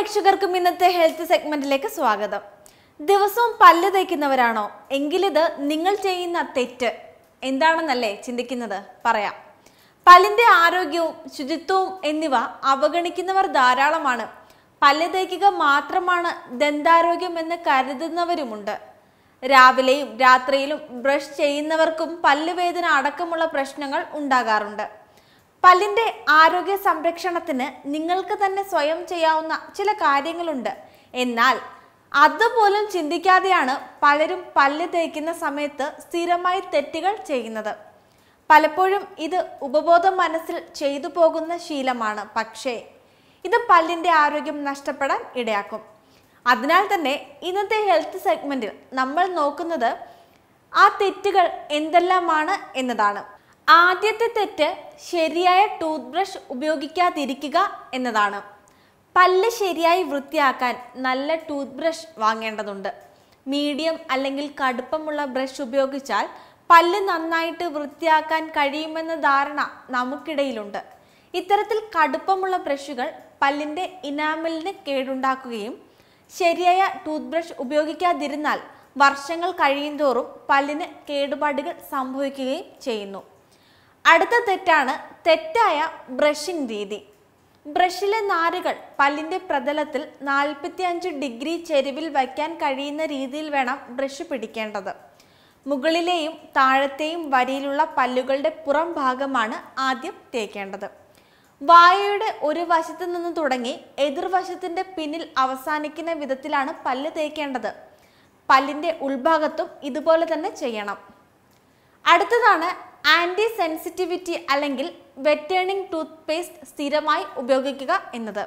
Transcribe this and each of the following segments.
പ്രേക്ഷകർക്കും ഇന്നത്തെ ഹെൽത്ത് സെഗ്മെന്റിലേക്ക് സ്വാഗതം ദിവസവും പല്ല് തേക്കുന്നവരാണോ എങ്കിലിത് നിങ്ങൾ ചെയ്യുന്ന തെറ്റ് എന്താണെന്നല്ലേ ചിന്തിക്കുന്നത് പറയാം പല്ലിന്റെ ആരോഗ്യവും ശുചിത്വവും എന്നിവ അവഗണിക്കുന്നവർ ധാരാളമാണ് പല്ല് തേക്കുക മാത്രമാണ് ദന്താരോഗ്യം എന്ന് കരുതുന്നവരുമുണ്ട് രാവിലെയും രാത്രിയിലും ബ്രഷ് ചെയ്യുന്നവർക്കും പല്ലുവേദന അടക്കമുള്ള പ്രശ്നങ്ങൾ ഉണ്ടാകാറുണ്ട് പല്ലിന്റെ ആരോഗ്യ സംരക്ഷണത്തിന് നിങ്ങൾക്ക് തന്നെ സ്വയം ചെയ്യാവുന്ന ചില കാര്യങ്ങളുണ്ട് എന്നാൽ അതുപോലും ചിന്തിക്കാതെയാണ് പലരും പല്ല് തേക്കുന്ന സമയത്ത് സ്ഥിരമായി തെറ്റുകൾ ചെയ്യുന്നത് പലപ്പോഴും ഇത് ഉപബോധ മനസ്സിൽ ചെയ്തു പോകുന്ന ശീലമാണ് പക്ഷേ ഇത് പല്ലിന്റെ ആരോഗ്യം നഷ്ടപ്പെടാൻ ഇടയാക്കും അതിനാൽ തന്നെ ഇന്നത്തെ ഹെൽത്ത് സെഗ്മെന്റിൽ നമ്മൾ നോക്കുന്നത് ആ തെറ്റുകൾ എന്തെല്ലാമാണ് എന്നതാണ് ആദ്യത്തെ തെറ്റ് ശരിയായ ടൂത്ത് ബ്രഷ് ഉപയോഗിക്കാതിരിക്കുക എന്നതാണ് പല്ല് ശരിയായി വൃത്തിയാക്കാൻ നല്ല ടൂത്ത് ബ്രഷ് വാങ്ങേണ്ടതുണ്ട് മീഡിയം അല്ലെങ്കിൽ കടുപ്പമുള്ള ബ്രഷ് ഉപയോഗിച്ചാൽ പല്ല് നന്നായിട്ട് വൃത്തിയാക്കാൻ കഴിയുമെന്ന ധാരണ നമുക്കിടയിലുണ്ട് ഇത്തരത്തിൽ കടുപ്പമുള്ള ബ്രഷുകൾ പല്ലിന്റെ ഇനാമലിന് കേടുണ്ടാക്കുകയും ശരിയായ ടൂത്ത് ബ്രഷ് ഉപയോഗിക്കാതിരുന്നാൽ വർഷങ്ങൾ കഴിയുന്തോറും പല്ലിന് കേടുപാടുകൾ സംഭവിക്കുകയും ചെയ്യുന്നു അടുത്ത തെറ്റാണ് തെറ്റായ ബ്രഷിംഗ് രീതി ബ്രഷിലെ നാരുകൾ പല്ലിന്റെ പ്രതലത്തിൽ നാൽപ്പത്തി അഞ്ച് ഡിഗ്രി ചെരിവിൽ വയ്ക്കാൻ കഴിയുന്ന രീതിയിൽ വേണം ബ്രഷ് പിടിക്കേണ്ടത് മുകളിലെയും താഴത്തെയും വരിയിലുള്ള പല്ലുകളുടെ പുറം ഭാഗമാണ് ആദ്യം തേക്കേണ്ടത് വായയുടെ ഒരു വശത്ത് നിന്ന് തുടങ്ങി എതിർവശത്തിന്റെ പിന്നിൽ അവസാനിക്കുന്ന വിധത്തിലാണ് പല്ല് തേക്കേണ്ടത് പല്ലിന്റെ ഉൾഭാഗത്തും ഇതുപോലെ തന്നെ ചെയ്യണം അടുത്തതാണ് ആന്റി സെൻസിറ്റിവിറ്റി അല്ലെങ്കിൽ വെറ്റേണിംഗ് ടൂത്ത് പേസ്റ്റ് സ്ഥിരമായി ഉപയോഗിക്കുക എന്നത്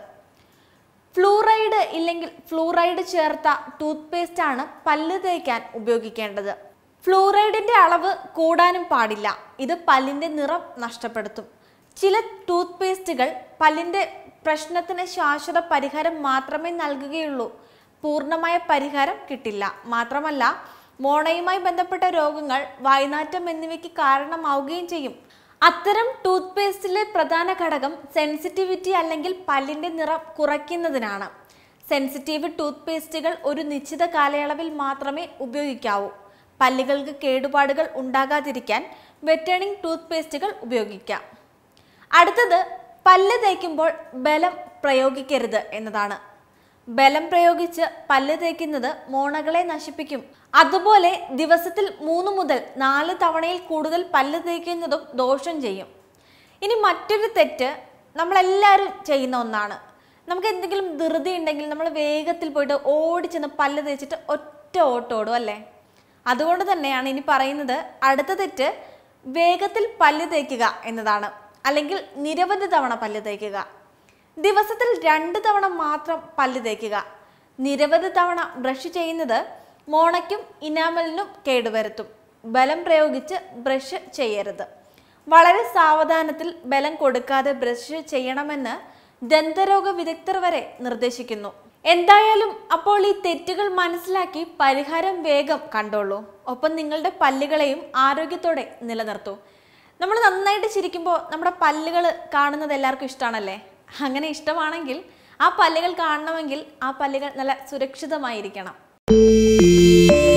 ഫ്ലൂറൈഡ് ഇല്ലെങ്കിൽ ഫ്ലൂറൈഡ് ചേർത്ത ടൂത്ത് പേസ്റ്റ് ആണ് പല്ല് തേക്കാൻ ഉപയോഗിക്കേണ്ടത് ഫ്ലൂറൈഡിന്റെ അളവ് കൂടാനും പാടില്ല ഇത് പല്ലിന്റെ നിറം നഷ്ടപ്പെടുത്തും ചില ടൂത്ത് പേസ്റ്റുകൾ പല്ലിന്റെ പ്രശ്നത്തിന് ശാശ്വത പരിഹാരം മാത്രമേ നൽകുകയുള്ളൂ പൂർണ്ണമായ പരിഹാരം കിട്ടില്ല മാത്രമല്ല മോണയുമായി ബന്ധപ്പെട്ട രോഗങ്ങൾ വായ്നാറ്റം എന്നിവയ്ക്ക് കാരണമാവുകയും ചെയ്യും അത്തരം ടൂത്ത് പേസ്റ്റിലെ പ്രധാന ഘടകം സെൻസിറ്റിവിറ്റി അല്ലെങ്കിൽ പല്ലിന്റെ നിറം കുറയ്ക്കുന്നതിനാണ് സെൻസിറ്റീവ് ടൂത്ത് പേസ്റ്റുകൾ ഒരു നിശ്ചിത കാലയളവിൽ മാത്രമേ ഉപയോഗിക്കാവൂ പല്ലുകൾക്ക് കേടുപാടുകൾ ഉണ്ടാകാതിരിക്കാൻ വെറ്റേണിംഗ് ടൂത്ത് പേസ്റ്റുകൾ ഉപയോഗിക്കാം അടുത്തത് പല്ല് തേക്കുമ്പോൾ ബലം പ്രയോഗിക്കരുത് എന്നതാണ് ബലം പ്രയോഗിച്ച് പല്ല് തേക്കുന്നത് മോണകളെ നശിപ്പിക്കും അതുപോലെ ദിവസത്തിൽ മൂന്ന് മുതൽ നാല് തവണയിൽ കൂടുതൽ പല്ല് തേക്കുന്നതും ദോഷം ചെയ്യും ഇനി മറ്റൊരു തെറ്റ് നമ്മളെല്ലാവരും ചെയ്യുന്ന ഒന്നാണ് നമുക്ക് എന്തെങ്കിലും ധൃതി ഉണ്ടെങ്കിൽ നമ്മൾ വേഗത്തിൽ പോയിട്ട് ഓടിച്ചെന്ന് പല്ല് തേച്ചിട്ട് ഒറ്റ ഓട്ടോടും അല്ലേ അതുകൊണ്ട് തന്നെയാണ് ഇനി പറയുന്നത് അടുത്ത തെറ്റ് വേഗത്തിൽ പല്ല് തേക്കുക എന്നതാണ് അല്ലെങ്കിൽ നിരവധി തവണ പല്ല് തേക്കുക ദിവസത്തിൽ രണ്ട് തവണ മാത്രം പല്ല് തേക്കുക നിരവധി തവണ ബ്രഷ് ചെയ്യുന്നത് മോണയ്ക്കും ഇനാമലിനും കേടുവരുത്തും ബലം പ്രയോഗിച്ച് ബ്രഷ് ചെയ്യരുത് വളരെ സാവധാനത്തിൽ ബലം കൊടുക്കാതെ ബ്രഷ് ചെയ്യണമെന്ന് ദന്തരോഗ വിദഗ്ധർ വരെ നിർദ്ദേശിക്കുന്നു എന്തായാലും അപ്പോൾ ഈ തെറ്റുകൾ മനസ്സിലാക്കി പരിഹാരം വേഗം കണ്ടോളൂ ഒപ്പം നിങ്ങളുടെ പല്ലുകളെയും ആരോഗ്യത്തോടെ നിലനിർത്തൂ നമ്മൾ നന്നായിട്ട് ചിരിക്കുമ്പോൾ നമ്മുടെ പല്ലുകൾ കാണുന്നത് എല്ലാവർക്കും ഇഷ്ടമാണല്ലേ അങ്ങനെ ഇഷ്ടമാണെങ്കിൽ ആ പല്ലുകൾ കാണണമെങ്കിൽ ആ പല്ലുകൾ നല്ല സുരക്ഷിതമായിരിക്കണം